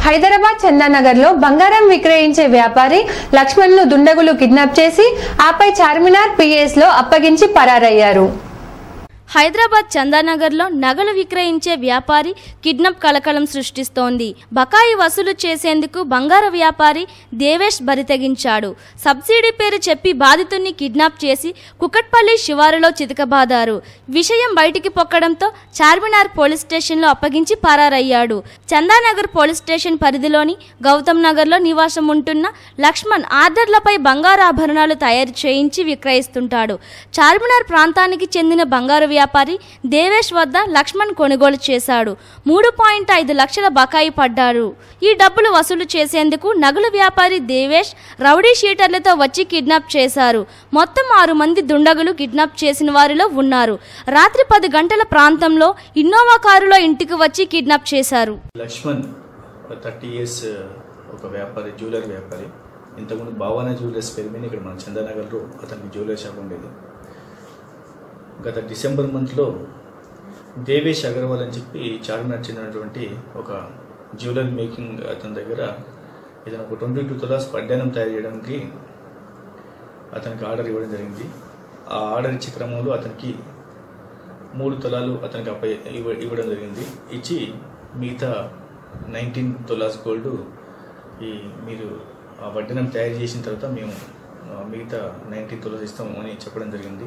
హైదరాబాద్ చందానగర్ లో బంగారం విక్రయించే వ్యాపారి లక్ష్మణ్ ను దుండగులు కిడ్నాప్ చేసి ఆపై చార్మినార్ పిఎస్ లో అప్పగించి పరారయ్యారు హైదరాబాద్ చందానగర్లో నగలు విక్రయించే వ్యాపారి కిడ్నాప్ కలకలం సృష్టిస్తోంది బకాయి వసూలు చేసేందుకు బంగారు వ్యాపారి దేవేష్ బరితెగించాడు సబ్సిడీ పేరు చెప్పి బాధితుణ్ణి కిడ్నాప్ చేసి కుకట్పల్లి శివారులో చితకబాదారు విషయం బయటికి పొక్కడంతో చార్మినార్ పోలీస్ స్టేషన్లో అప్పగించి పరారయ్యాడు చందానగర్ పోలీస్ స్టేషన్ పరిధిలోని గౌతమ్ నగర్లో నివాసం ఉంటున్న లక్ష్మణ్ ఆర్డర్లపై బంగారు ఆభరణాలు తయారు చేయించి విక్రయిస్తుంటాడు చార్మినార్ ప్రాంతానికి చెందిన బంగారు వ్యాపారి దేవేష్ వద్ద లక్ష్మణ్ కొనుగోలు చేశాడు మూడు పాయింట్ ఐదు లక్షల బకాయి పడ్డారు ఈ డబ్బులు వసూలు చేసేందుకు నగలు వ్యాపారి దేవేష్ రౌడీ షీటర్లతో వచ్చి కిడ్నాప్ చేశారు మొత్తం ఆరు మంది దుండగులు కిడ్నాప్ చేసిన వారిలో ఉన్నారు రాత్రి పది గంటల ప్రాంతంలో ఇన్నోవా కారులో ఇంటికి వచ్చి కిడ్నాప్ చేశారు లక్ష్మణ్ థర్టీ ఇయర్స్ ఒక వ్యాపారి జ్యువెలరీ వ్యాపారి ఇంతకుముందు భావన జ్యువెలర్స్ పేరు మీద ఇక్కడ మన చందానగర్లో అతనికి జ్యువెలరీ షాప్ ఉండేది గత డిసెంబర్ మంత్లో దేవేష్ అగర్వాల్ అని చెప్పి చార్మినార్ చెందినటువంటి ఒక జ్యువెలరీ మేకింగ్ అతని దగ్గర ఇతను ఒక ట్వంటీ టూ తులాస్ పడ్డానం తయారు చేయడానికి అతనికి ఆర్డర్ ఇవ్వడం జరిగింది ఆ ఆర్డర్ ఇచ్చే క్రమంలో అతనికి మూడు తులాలు అతనికి అప్ప ఇవ్వ ఇవ్వడం జరిగింది ఇచ్చి మిగతా నైన్టీన్ తులాస్ గోల్డ్ ఈ మీరు ఆ వడ్డనం తయారు చేసిన తర్వాత మేము ఆ, మిగతా నైన్టీన్ తులాస్ ఇస్తాము అని చెప్పడం జరిగింది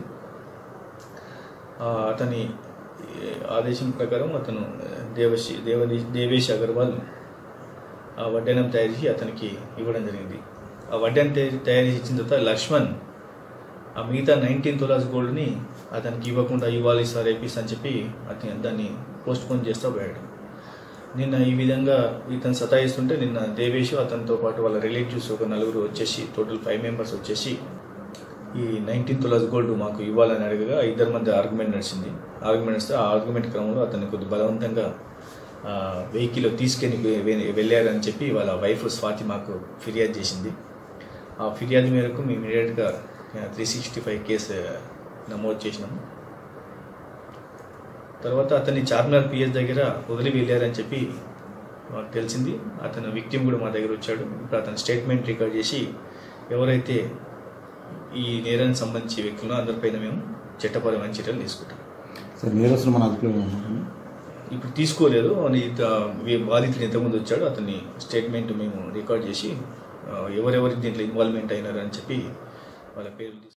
ఆ, అతని ఈ, ఆదేశం ప్రకారం అతను దేవశి దేవది దేవేష్ అగర్వాల్ ఆ వడ్డనం తయారు చేసి అతనికి ఇవ్వడం జరిగింది ఆ వడ్డనం తయారు తయారు చేసి ఇచ్చిన తర్వాత లక్ష్మణ్ ఆ మిగతా నైన్టీన్ తులాస్ గోల్డ్ని అతనికి ఇవ్వకుండా ఇవ్వాలి సార్ ఏపీస్ అని చెప్పి అతని దాన్ని పోస్ట్ పోన్ చేస్తూ పోయాడు నిన్న ఈ విధంగా ఇతను సతాయిస్తుంటే నిన్న దేవేష్ అతనితో పాటు వాళ్ళ రిలేటివ్స్ ఒక నలుగురు వచ్చేసి టోటల్ ఫైవ్ మెంబర్స్ వచ్చేసి ఈ నైన్టీన్ తులాస్ గోల్డ్ మాకు ఇవ్వాలని అడగగా ఇద్దరి మధ్య ఆర్గ్యుమెంట్ నడిచింది ఆర్గ్యుమెంట్ వస్తే ఆ ఆర్గ్యుమెంట్ క్రమంలో అతన్ని కొద్ది బలవంతంగా వెహికల్ తీసుకెళ్ళి వె- వె- వెళ్ళారని చెప్పి వాళ్ళ వైఫ్ స్వాతి మాకు ఫిర్యాదు చేసింది ఆ ఫిర్యాదు మేరకు మేము ఇమీడియట్గా త్రీ సిక్స్టీ ఫైవ్ కేసు నమోదు చేసినాము తర్వాత అతన్ని చార్మినార్ పిఎస్ దగ్గర వదిలి వెళ్ళారని చెప్పి మాకు తెలిసింది అతను విక్టిమ్ కూడా మా దగ్గర వచ్చాడు ఇప్పుడు అతను స్టేట్మెంట్ రికార్డ్ చేసి ఎవరైతే ఈ నేరానికి సంబంధించి వ్యక్తులను అందరిపైన మేము చట్టపరమైన చర్యలు తీసుకుంటాం సార్ నేరస్తులు మన అదుపులో ఉన్నారండి ఇప్పుడు తీసుకోలేదు అని త- వీ- బాధితుడు ఎంతమంది వచ్చాడో అతన్ని స్టేట్మెంట్ మేము రికార్డ్ చేసి ఆ, ఎవరెవరి దీంట్లో ఇన్వాల్వ్మెంట్ అయినారు అని చెప్పి వాళ్ళ పేర్లు తీసు-